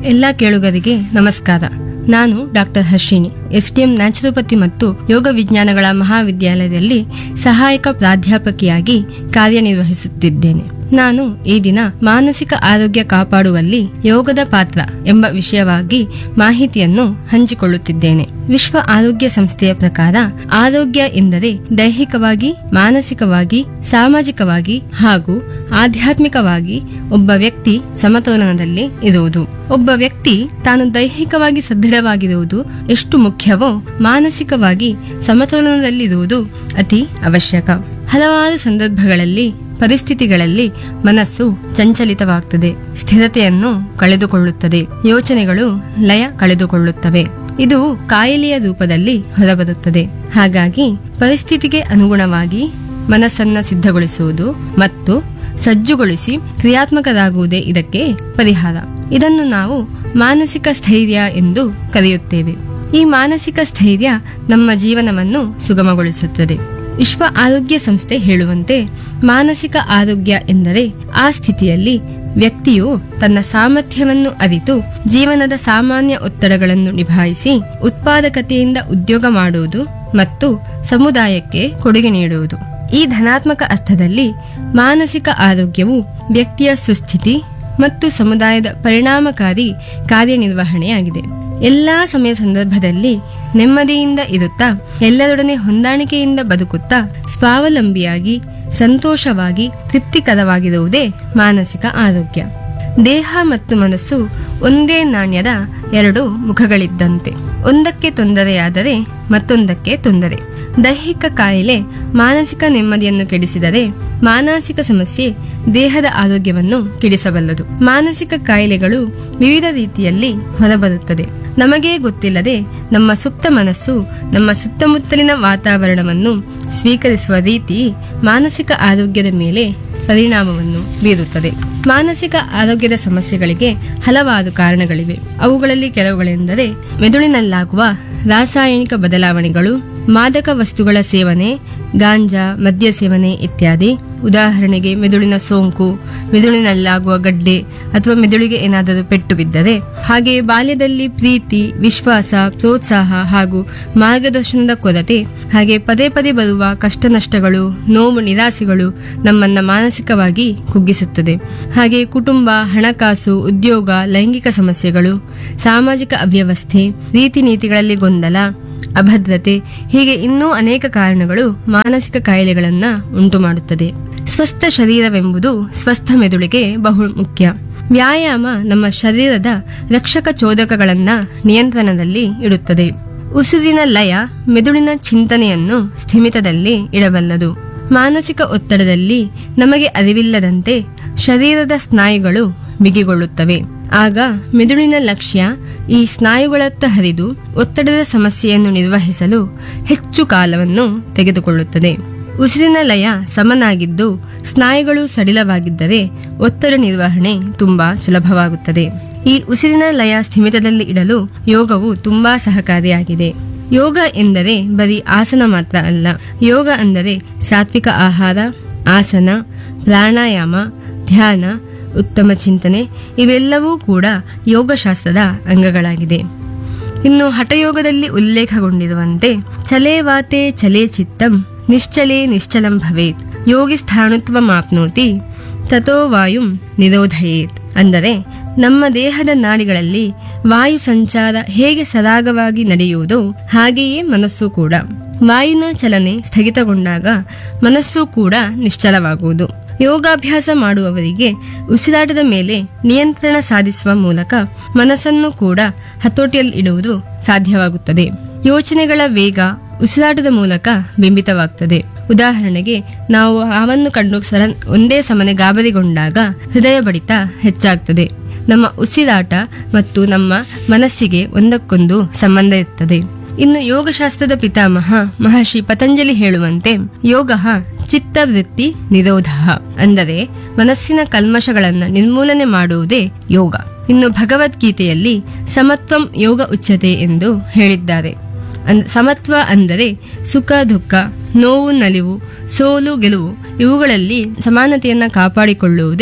ಎಲ್ಲ ಕೇಳುಗರಿಗೆ ನಮಸ್ಕಾರ ನಾನು ಡಾಕ್ಟರ್ ಹರ್ಷಿಣಿ ಎಸ್ಟಿಎಂ ನ್ಯಾಚುರೋಪತಿ ಮತ್ತು ಯೋಗ ವಿಜ್ಞಾನಗಳ ಮಹಾವಿದ್ಯಾಲಯದಲ್ಲಿ ಸಹಾಯಕ ಪ್ರಾಧ್ಯಾಪಕಿಯಾಗಿ ಕಾರ್ಯನಿರ್ವಹಿಸುತ್ತಿದ್ದೇನೆ ನಾನು ಈ ದಿನ ಮಾನಸಿಕ ಆರೋಗ್ಯ ಕಾಪಾಡುವಲ್ಲಿ ಯೋಗದ ಪಾತ್ರ ಎಂಬ ವಿಷಯವಾಗಿ ಮಾಹಿತಿಯನ್ನು ಹಂಚಿಕೊಳ್ಳುತ್ತಿದ್ದೇನೆ ವಿಶ್ವ ಆರೋಗ್ಯ ಸಂಸ್ಥೆಯ ಪ್ರಕಾರ ಆರೋಗ್ಯ ಎಂದರೆ ದೈಹಿಕವಾಗಿ ಮಾನಸಿಕವಾಗಿ ಸಾಮಾಜಿಕವಾಗಿ ಹಾಗೂ ಆಧ್ಯಾತ್ಮಿಕವಾಗಿ ಒಬ್ಬ ವ್ಯಕ್ತಿ ಸಮತೋಲನದಲ್ಲಿ ಇರುವುದು ಒಬ್ಬ ವ್ಯಕ್ತಿ ತಾನು ದೈಹಿಕವಾಗಿ ಸದೃಢವಾಗಿರುವುದು ಎಷ್ಟು ಮುಖ್ಯವೋ ಮಾನಸಿಕವಾಗಿ ಸಮತೋಲನದಲ್ಲಿರುವುದು ಅತಿ ಅವಶ್ಯಕ ಹಲವಾರು ಸಂದರ್ಭಗಳಲ್ಲಿ ಪರಿಸ್ಥಿತಿಗಳಲ್ಲಿ ಮನಸ್ಸು ಚಂಚಲಿತವಾಗ್ತದೆ ಸ್ಥಿರತೆಯನ್ನು ಕಳೆದುಕೊಳ್ಳುತ್ತದೆ ಯೋಚನೆಗಳು ಲಯ ಕಳೆದುಕೊಳ್ಳುತ್ತವೆ ಇದು ಕಾಯಿಲೆಯ ರೂಪದಲ್ಲಿ ಹೊರಬರುತ್ತದೆ ಹಾಗಾಗಿ ಪರಿಸ್ಥಿತಿಗೆ ಅನುಗುಣವಾಗಿ ಮನಸ್ಸನ್ನ ಸಿದ್ಧಗೊಳಿಸುವುದು ಮತ್ತು ಸಜ್ಜುಗೊಳಿಸಿ ಕ್ರಿಯಾತ್ಮಕರಾಗುವುದೇ ಇದಕ್ಕೆ ಪರಿಹಾರ ಇದನ್ನು ನಾವು ಮಾನಸಿಕ ಸ್ಥೈರ್ಯ ಎಂದು ಕರೆಯುತ್ತೇವೆ ಈ ಮಾನಸಿಕ ಸ್ಥೈರ್ಯ ನಮ್ಮ ಜೀವನವನ್ನು ಸುಗಮಗೊಳಿಸುತ್ತದೆ ವಿಶ್ವ ಆರೋಗ್ಯ ಸಂಸ್ಥೆ ಹೇಳುವಂತೆ ಮಾನಸಿಕ ಆರೋಗ್ಯ ಎಂದರೆ ಆ ಸ್ಥಿತಿಯಲ್ಲಿ ವ್ಯಕ್ತಿಯು ತನ್ನ ಸಾಮರ್ಥ್ಯವನ್ನು ಅರಿತು ಜೀವನದ ಸಾಮಾನ್ಯ ಒತ್ತಡಗಳನ್ನು ನಿಭಾಯಿಸಿ ಉತ್ಪಾದಕತೆಯಿಂದ ಉದ್ಯೋಗ ಮಾಡುವುದು ಮತ್ತು ಸಮುದಾಯಕ್ಕೆ ಕೊಡುಗೆ ನೀಡುವುದು ಈ ಧನಾತ್ಮಕ ಅರ್ಥದಲ್ಲಿ ಮಾನಸಿಕ ಆರೋಗ್ಯವು ವ್ಯಕ್ತಿಯ ಸುಸ್ಥಿತಿ ಮತ್ತು ಸಮುದಾಯದ ಪರಿಣಾಮಕಾರಿ ಕಾರ್ಯನಿರ್ವಹಣೆಯಾಗಿದೆ ಎಲ್ಲಾ ಸಮಯ ಸಂದರ್ಭದಲ್ಲಿ ನೆಮ್ಮದಿಯಿಂದ ಇರುತ್ತಾ ಎಲ್ಲರೊಡನೆ ಹೊಂದಾಣಿಕೆಯಿಂದ ಬದುಕುತ್ತಾ ಸ್ವಾವಲಂಬಿಯಾಗಿ ಸಂತೋಷವಾಗಿ ತೃಪ್ತಿಕರವಾಗಿರುವುದೇ ಮಾನಸಿಕ ಆರೋಗ್ಯ ದೇಹ ಮತ್ತು ಮನಸ್ಸು ಒಂದೇ ನಾಣ್ಯದ ಎರಡು ಮುಖಗಳಿದ್ದಂತೆ ಒಂದಕ್ಕೆ ತೊಂದರೆಯಾದರೆ ಮತ್ತೊಂದಕ್ಕೆ ತೊಂದರೆ ದೈಹಿಕ ಕಾಯಿಲೆ ಮಾನಸಿಕ ನೆಮ್ಮದಿಯನ್ನು ಕೆಡಿಸಿದರೆ ಮಾನಸಿಕ ಸಮಸ್ಯೆ ದೇಹದ ಆರೋಗ್ಯವನ್ನು ಕೆಡಿಸಬಲ್ಲದು ಮಾನಸಿಕ ಕಾಯಿಲೆಗಳು ವಿವಿಧ ರೀತಿಯಲ್ಲಿ ಹೊರಬರುತ್ತದೆ ನಮಗೇ ಗೊತ್ತಿಲ್ಲದೆ ನಮ್ಮ ಸುಪ್ತ ಮನಸ್ಸು ನಮ್ಮ ಸುತ್ತಮುತ್ತಲಿನ ವಾತಾವರಣವನ್ನು ಸ್ವೀಕರಿಸುವ ರೀತಿ ಮಾನಸಿಕ ಆರೋಗ್ಯದ ಮೇಲೆ ಪರಿಣಾಮವನ್ನು ಬೀರುತ್ತದೆ ಮಾನಸಿಕ ಆರೋಗ್ಯದ ಸಮಸ್ಯೆಗಳಿಗೆ ಹಲವಾರು ಕಾರಣಗಳಿವೆ ಅವುಗಳಲ್ಲಿ ಕೆಲವುಗಳೆಂದರೆ ಮೆದುಳಿನಲ್ಲಾಗುವ ರಾಸಾಯನಿಕ ಬದಲಾವಣೆಗಳು ಮಾದಕ ವಸ್ತುಗಳ ಸೇವನೆ ಗಾಂಜಾ ಮದ್ಯ ಸೇವನೆ ಇತ್ಯಾದಿ ಉದಾಹರಣೆಗೆ ಮೆದುಳಿನ ಸೋಂಕು ಮೆದುಳಿನಲ್ಲಾಗುವ ಗಡ್ಡೆ ಅಥವಾ ಮೆದುಳಿಗೆ ಏನಾದರೂ ಪೆಟ್ಟು ಬಿದ್ದರೆ ಹಾಗೆಯೇ ಬಾಲ್ಯದಲ್ಲಿ ಪ್ರೀತಿ ವಿಶ್ವಾಸ ಪ್ರೋತ್ಸಾಹ ಹಾಗೂ ಮಾರ್ಗದರ್ಶನದ ಕೊರತೆ ಹಾಗೆ ಪದೇ ಪದೇ ಬರುವ ಕಷ್ಟ ನಷ್ಟಗಳು ನೋವು ನಿರಾಸೆಗಳು ನಮ್ಮನ್ನ ಮಾನಸಿಕವಾಗಿ ಕುಗ್ಗಿಸುತ್ತದೆ ಹಾಗೆ ಕುಟುಂಬ ಹಣಕಾಸು ಉದ್ಯೋಗ ಲೈಂಗಿಕ ಸಮಸ್ಯೆಗಳು ಸಾಮಾಜಿಕ ಅವ್ಯವಸ್ಥೆ ರೀತಿ ನೀತಿಗಳಲ್ಲಿ ಗೊಂದಲ ಅಭದ್ರತೆ ಹೀಗೆ ಇನ್ನೂ ಅನೇಕ ಕಾರಣಗಳು ಮಾನಸಿಕ ಕಾಯಿಲೆಗಳನ್ನ ಉಂಟು ಮಾಡುತ್ತದೆ ಸ್ವಸ್ಥ ಶರೀರವೆಂಬುದು ಸ್ವಸ್ಥ ಮೆದುಳಿಗೆ ಬಹು ಮುಖ್ಯ ವ್ಯಾಯಾಮ ನಮ್ಮ ಶರೀರದ ರಕ್ಷಕ ಚೋದಕಗಳನ್ನ ನಿಯಂತ್ರಣದಲ್ಲಿ ಇಡುತ್ತದೆ ಉಸಿರಿನ ಲಯ ಮೆದುಳಿನ ಚಿಂತನೆಯನ್ನು ಸ್ಥಿಮಿತದಲ್ಲಿ ಇಡಬಲ್ಲದು ಮಾನಸಿಕ ಒತ್ತಡದಲ್ಲಿ ನಮಗೆ ಅರಿವಿಲ್ಲದಂತೆ ಶರೀರದ ಸ್ನಾಯುಗಳು ಬಿಗಿಗೊಳ್ಳುತ್ತವೆ ಆಗ ಮೆದುಳಿನ ಲಕ್ಷ್ಯ ಈ ಸ್ನಾಯುಗಳತ್ತ ಹರಿದು ಒತ್ತಡದ ಸಮಸ್ಯೆಯನ್ನು ನಿರ್ವಹಿಸಲು ಹೆಚ್ಚು ಕಾಲವನ್ನು ತೆಗೆದುಕೊಳ್ಳುತ್ತದೆ ಉಸಿರಿನ ಲಯ ಸಮನಾಗಿದ್ದು ಸ್ನಾಯುಗಳು ಸಡಿಲವಾಗಿದ್ದರೆ ಒತ್ತಡ ನಿರ್ವಹಣೆ ತುಂಬಾ ಸುಲಭವಾಗುತ್ತದೆ ಈ ಉಸಿರಿನ ಲಯ ಸ್ಥಿಮಿತದಲ್ಲಿ ಇಡಲು ಯೋಗವು ತುಂಬಾ ಸಹಕಾರಿಯಾಗಿದೆ ಯೋಗ ಎಂದರೆ ಬರೀ ಆಸನ ಮಾತ್ರ ಅಲ್ಲ ಯೋಗ ಅಂದರೆ ಸಾತ್ವಿಕ ಆಹಾರ ಆಸನ ಪ್ರಾಣಾಯಾಮ ಧ್ಯಾನ ಉತ್ತಮ ಚಿಂತನೆ ಇವೆಲ್ಲವೂ ಕೂಡ ಯೋಗಶಾಸ್ತ್ರದ ಅಂಗಗಳಾಗಿದೆ ಇನ್ನು ಹಠಯೋಗದಲ್ಲಿ ಉಲ್ಲೇಖಗೊಂಡಿರುವಂತೆ ಚಲೇ ವಾತೆ ಚಲೇ ಚಿತ್ತಂ ನಿಶ್ಚಲೇ ನಿಶ್ಚಲಂ ಭವೇತ್ ಯೋಗಿ ಸ್ಥಾಣುತ್ವಮಾಪ್ನೋತಿ ತಥೋ ವಾಯುಂ ನಿರೋಧಯೇತ್ ಅಂದರೆ ನಮ್ಮ ದೇಹದ ನಾಡಿಗಳಲ್ಲಿ ವಾಯು ಸಂಚಾರ ಹೇಗೆ ಸರಾಗವಾಗಿ ನಡೆಯುವುದೋ ಹಾಗೆಯೇ ಮನಸ್ಸು ಕೂಡ ವಾಯುನ ಚಲನೆ ಸ್ಥಗಿತಗೊಂಡಾಗ ಮನಸ್ಸು ಕೂಡ ನಿಶ್ಚಲವಾಗುವುದು ಯೋಗಾಭ್ಯಾಸ ಮಾಡುವವರಿಗೆ ಉಸಿರಾಟದ ಮೇಲೆ ನಿಯಂತ್ರಣ ಸಾಧಿಸುವ ಮೂಲಕ ಮನಸ್ಸನ್ನು ಕೂಡ ಹತೋಟಿಯಲ್ಲಿ ಇಡುವುದು ಸಾಧ್ಯವಾಗುತ್ತದೆ ಯೋಚನೆಗಳ ವೇಗ ಉಸಿರಾಟದ ಮೂಲಕ ಬಿಂಬಿತವಾಗ್ತದೆ ಉದಾಹರಣೆಗೆ ನಾವು ಹಾವನ್ನು ಕಂಡು ಸರನ್ ಒಂದೇ ಸಮನೆ ಗಾಬರಿಗೊಂಡಾಗ ಹೃದಯ ಬಡಿತ ಹೆಚ್ಚಾಗ್ತದೆ ನಮ್ಮ ಉಸಿರಾಟ ಮತ್ತು ನಮ್ಮ ಮನಸ್ಸಿಗೆ ಒಂದಕ್ಕೊಂದು ಸಂಬಂಧ ಇರ್ತದೆ ಇನ್ನು ಯೋಗಶಾಸ್ತ್ರದ ಪಿತಾಮಹ ಮಹರ್ಷಿ ಪತಂಜಲಿ ಹೇಳುವಂತೆ ಯೋಗ ಚಿತ್ತವೃತ್ತಿ ನಿರೋಧ ಅಂದರೆ ಮನಸ್ಸಿನ ಕಲ್ಮಶಗಳನ್ನ ನಿರ್ಮೂಲನೆ ಮಾಡುವುದೇ ಯೋಗ ಇನ್ನು ಭಗವದ್ಗೀತೆಯಲ್ಲಿ ಸಮತ್ವಂ ಯೋಗ ಉಚ್ಚತೆ ಎಂದು ಹೇಳಿದ್ದಾರೆ ಅಂದ್- ಸಮತ್ವ ಅಂದರೆ ಸುಖ ದುಃಖ ನೋವು ನಲಿವು ಸೋಲು ಗೆಲುವು ಇವುಗಳಲ್ಲಿ ಸಮಾನತೆಯನ್ನ ಕಾಪಾಡಿಕೊಳ್ಳುವುದೇ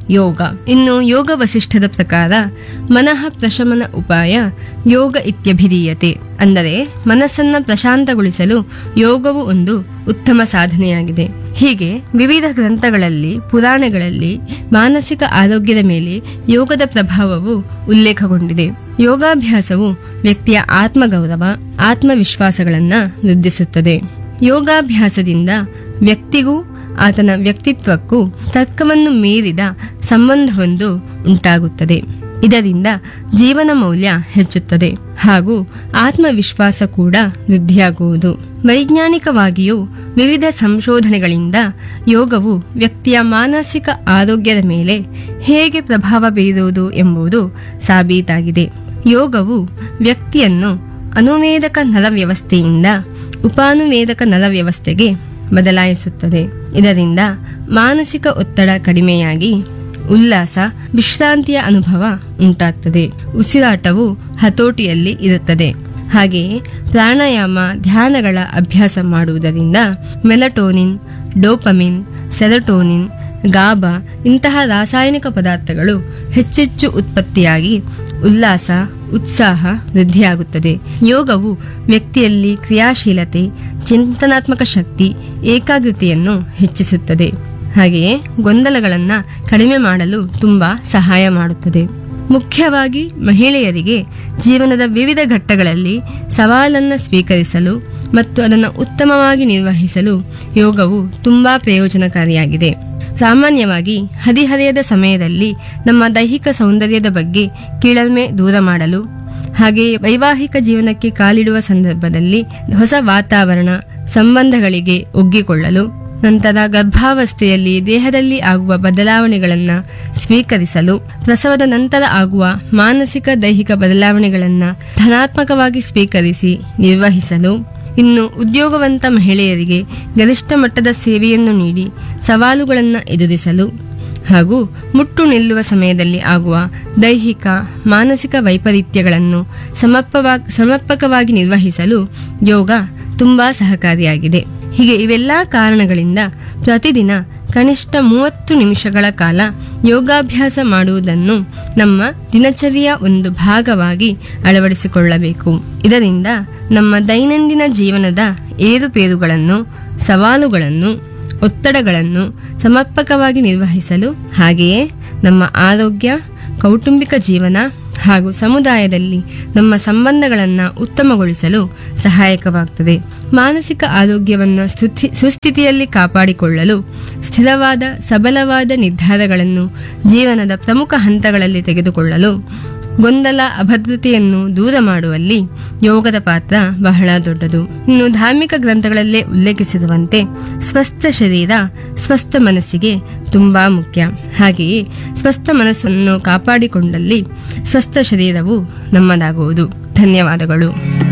ಯೋಗ ಇನ್ನು ಯೋಗ ವಸಿಷ್ಠದ ಪ್ರಕಾರ ಮನಃ ಪ್ರಶಮನ ಉಪಾಯ ಯೋಗ ಇತ್ಯಭಿಧೀಯತೆ ಅಂದರೆ ಮನಸ್ಸನ್ನ ಪ್ರಶಾಂತಗೊಳಿಸಲು ಯೋಗವು ಒಂದು ಉತ್ತಮ ಸಾಧನೆಯಾಗಿದೆ ಹೀಗೆ ವಿವಿಧ ಗ್ರಂಥಗಳಲ್ಲಿ ಪುರಾಣಗಳಲ್ಲಿ ಮಾನಸಿಕ ಆರೋಗ್ಯದ ಮೇಲೆ ಯೋಗದ ಪ್ರಭಾವವು ಉಲ್ಲೇಖಗೊಂಡಿದೆ ಯೋಗಾಭ್ಯಾಸವು ವ್ಯಕ್ತಿಯ ಆತ್ಮಗೌರವ ಆತ್ಮವಿಶ್ವಾಸಗಳನ್ನ ವೃದ್ಧಿಸುತ್ತದೆ ಯೋಗಾಭ್ಯಾಸದಿಂದ ವ್ಯಕ್ತಿಗೂ ಆತನ ವ್ಯಕ್ತಿತ್ವಕ್ಕೂ ತರ್ಕವನ್ನು ಮೀರಿದ ಸಂಬಂಧವೊಂದು ಉಂಟಾಗುತ್ತದೆ ಇದರಿಂದ ಜೀವನ ಮೌಲ್ಯ ಹೆಚ್ಚುತ್ತದೆ ಹಾಗೂ ಆತ್ಮವಿಶ್ವಾಸ ಕೂಡ ವೃದ್ಧಿಯಾಗುವುದು ವೈಜ್ಞಾನಿಕವಾಗಿಯೂ ವಿವಿಧ ಸಂಶೋಧನೆಗಳಿಂದ ಯೋಗವು ವ್ಯಕ್ತಿಯ ಮಾನಸಿಕ ಆರೋಗ್ಯದ ಮೇಲೆ ಹೇಗೆ ಪ್ರಭಾವ ಬೀರುವುದು ಎಂಬುದು ಸಾಬೀತಾಗಿದೆ ಯೋಗವು ವ್ಯಕ್ತಿಯನ್ನು ಅನುವೇದಕ ನರವ್ಯವಸ್ಥೆಯಿಂದ ಉಪಾನುವೇದಕ ನರವ್ಯವಸ್ಥೆಗೆ ಬದಲಾಯಿಸುತ್ತದೆ ಇದರಿಂದ ಮಾನಸಿಕ ಒತ್ತಡ ಕಡಿಮೆಯಾಗಿ ಉಲ್ಲಾಸ ವಿಶ್ರಾಂತಿಯ ಅನುಭವ ಉಂಟಾಗ್ತದೆ ಉಸಿರಾಟವು ಹತೋಟಿಯಲ್ಲಿ ಇರುತ್ತದೆ ಹಾಗೆಯೇ ಪ್ರಾಣಾಯಾಮ ಧ್ಯಾನಗಳ ಅಭ್ಯಾಸ ಮಾಡುವುದರಿಂದ ಮೆಲಟೋನಿನ್ ಡೋಪಮಿನ್ ಸೆರಟೋನಿನ್ ಗಾಬಾ ಇಂತಹ ರಾಸಾಯನಿಕ ಪದಾರ್ಥಗಳು ಹೆಚ್ಚೆಚ್ಚು ಉತ್ಪತ್ತಿಯಾಗಿ ಉಲ್ಲಾಸ ಉತ್ಸಾಹ ವೃದ್ಧಿಯಾಗುತ್ತದೆ ಯೋಗವು ವ್ಯಕ್ತಿಯಲ್ಲಿ ಕ್ರಿಯಾಶೀಲತೆ ಚಿಂತನಾತ್ಮಕ ಶಕ್ತಿ ಏಕಾಗ್ರತೆಯನ್ನು ಹೆಚ್ಚಿಸುತ್ತದೆ ಹಾಗೆಯೇ ಗೊಂದಲಗಳನ್ನು ಕಡಿಮೆ ಮಾಡಲು ತುಂಬಾ ಸಹಾಯ ಮಾಡುತ್ತದೆ ಮುಖ್ಯವಾಗಿ ಮಹಿಳೆಯರಿಗೆ ಜೀವನದ ವಿವಿಧ ಘಟ್ಟಗಳಲ್ಲಿ ಸವಾಲನ್ನು ಸ್ವೀಕರಿಸಲು ಮತ್ತು ಅದನ್ನು ಉತ್ತಮವಾಗಿ ನಿರ್ವಹಿಸಲು ಯೋಗವು ತುಂಬಾ ಪ್ರಯೋಜನಕಾರಿಯಾಗಿದೆ ಸಾಮಾನ್ಯವಾಗಿ ಹದಿಹರೆಯದ ಸಮಯದಲ್ಲಿ ನಮ್ಮ ದೈಹಿಕ ಸೌಂದರ್ಯದ ಬಗ್ಗೆ ಕೀಳಲ್ಮೆ ದೂರ ಮಾಡಲು ಹಾಗೆಯೇ ವೈವಾಹಿಕ ಜೀವನಕ್ಕೆ ಕಾಲಿಡುವ ಸಂದರ್ಭದಲ್ಲಿ ಹೊಸ ವಾತಾವರಣ ಸಂಬಂಧಗಳಿಗೆ ಒಗ್ಗಿಕೊಳ್ಳಲು ನಂತರ ಗರ್ಭಾವಸ್ಥೆಯಲ್ಲಿ ದೇಹದಲ್ಲಿ ಆಗುವ ಬದಲಾವಣೆಗಳನ್ನು ಸ್ವೀಕರಿಸಲು ಪ್ರಸವದ ನಂತರ ಆಗುವ ಮಾನಸಿಕ ದೈಹಿಕ ಬದಲಾವಣೆಗಳನ್ನು ಧನಾತ್ಮಕವಾಗಿ ಸ್ವೀಕರಿಸಿ ನಿರ್ವಹಿಸಲು ಇನ್ನು ಉದ್ಯೋಗವಂತ ಮಹಿಳೆಯರಿಗೆ ಗರಿಷ್ಠ ಮಟ್ಟದ ಸೇವೆಯನ್ನು ನೀಡಿ ಸವಾಲುಗಳನ್ನು ಎದುರಿಸಲು ಹಾಗೂ ಮುಟ್ಟು ನಿಲ್ಲುವ ಸಮಯದಲ್ಲಿ ಆಗುವ ದೈಹಿಕ ಮಾನಸಿಕ ವೈಪರೀತ್ಯಗಳನ್ನು ಸಮರ್ಪವಾಗಿ ಸಮರ್ಪಕವಾಗಿ ನಿರ್ವಹಿಸಲು ಯೋಗ ತುಂಬಾ ಸಹಕಾರಿಯಾಗಿದೆ ಹೀಗೆ ಇವೆಲ್ಲ ಕಾರಣಗಳಿಂದ ಪ್ರತಿದಿನ ಕನಿಷ್ಠ ಮೂವತ್ತು ನಿಮಿಷಗಳ ಕಾಲ ಯೋಗಾಭ್ಯಾಸ ಮಾಡುವುದನ್ನು ನಮ್ಮ ದಿನಚರಿಯ ಒಂದು ಭಾಗವಾಗಿ ಅಳವಡಿಸಿಕೊಳ್ಳಬೇಕು ಇದರಿಂದ ನಮ್ಮ ದೈನಂದಿನ ಜೀವನದ ಏರುಪೇರುಗಳನ್ನು ಸವಾಲುಗಳನ್ನು ಒತ್ತಡಗಳನ್ನು ಸಮರ್ಪಕವಾಗಿ ನಿರ್ವಹಿಸಲು ಹಾಗೆಯೇ ನಮ್ಮ ಆರೋಗ್ಯ ಕೌಟುಂಬಿಕ ಜೀವನ ಹಾಗೂ ಸಮುದಾಯದಲ್ಲಿ ನಮ್ಮ ಸಂಬಂಧಗಳನ್ನು ಉತ್ತಮಗೊಳಿಸಲು ಸಹಾಯಕವಾಗುತ್ತದೆ ಮಾನಸಿಕ ಆರೋಗ್ಯವನ್ನು ಸ್ತುತಿ- ಸುಸ್ಥಿತಿಯಲ್ಲಿ ಕಾಪಾಡಿಕೊಳ್ಳಲು ಸ್ಥಿರವಾದ ಸಬಲವಾದ ನಿರ್ಧಾರಗಳನ್ನು ಜೀವನದ ಪ್ರಮುಖ ಹಂತಗಳಲ್ಲಿ ತೆಗೆದುಕೊಳ್ಳಲು ಗೊಂದಲ ಅಭದ್ರತೆಯನ್ನು ದೂರ ಮಾಡುವಲ್ಲಿ ಯೋಗದ ಪಾತ್ರ ಬಹಳ ದೊಡ್ಡದು ಇನ್ನು ಧಾರ್ಮಿಕ ಗ್ರಂಥಗಳಲ್ಲೇ ಉಲ್ಲೇಖಿಸಿರುವಂತೆ ಸ್ವಸ್ಥ ಶರೀರ ಸ್ವಸ್ಥ ಮನಸ್ಸಿಗೆ ತುಂಬಾ ಮುಖ್ಯ ಹಾಗೆಯೇ ಸ್ವಸ್ಥ ಮನಸ್ಸನ್ನು ಕಾಪಾಡಿಕೊಂಡಲ್ಲಿ ಸ್ವಸ್ಥ ಶರೀರವು ನಮ್ಮದಾಗುವುದು ಧನ್ಯವಾದಗಳು